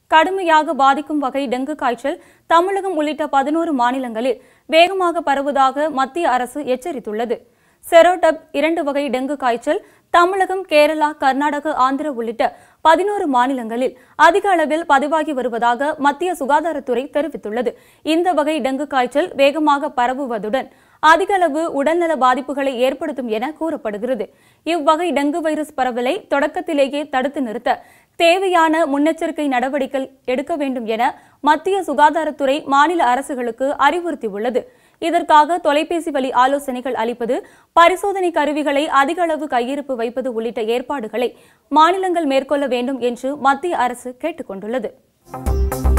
கடுமையாக பாதிக்கும் வகை டெங்கு காய்ச்சல் தமிழகம் உள்ளிட்ட பதினோரு மாநிலங்களில் வேகமாக பரவுவதாக மத்திய அரசு எச்சரித்துள்ளது செரோடப் இரண்டு வகை டெங்கு காய்ச்சல் தமிழகம் கேரளா கர்நாடக ஆந்திர உள்ளிட்ட பதினோரு மாநிலங்களில் அதிக அளவில் பதிவாகி வருவதாக மத்திய சுகாதாரத்துறை தெரிவித்துள்ளது இந்த வகை டெங்கு காய்ச்சல் வேகமாக பரவுவதுடன் அதிக அளவு உடல்நல பாதிப்புகளை ஏற்படுத்தும் என கூறப்படுகிறது இவ்வகை டெங்கு வைரஸ் பரவலை தொடக்கத்திலேயே தடுத்து நிறுத்த தேவையான முன்னெச்சரிக்கை நடவடிக்கை எடுக்க வேண்டும் என மத்திய சுகாதாரத்துறை மாநில அரசுகளுக்கு அறிவுறுத்தியுள்ளது இதற்காக தொலைபேசி வழி ஆலோசனைகள் அளிப்பது பரிசோதனை கருவிகளை அதிக அளவு கையிருப்பு வைப்பது உள்ளிட்ட ஏற்பாடுகளை மாநிலங்கள் மேற்கொள்ள வேண்டும் என்று மத்திய அரசு கேட்டுக் கொண்டுள்ளது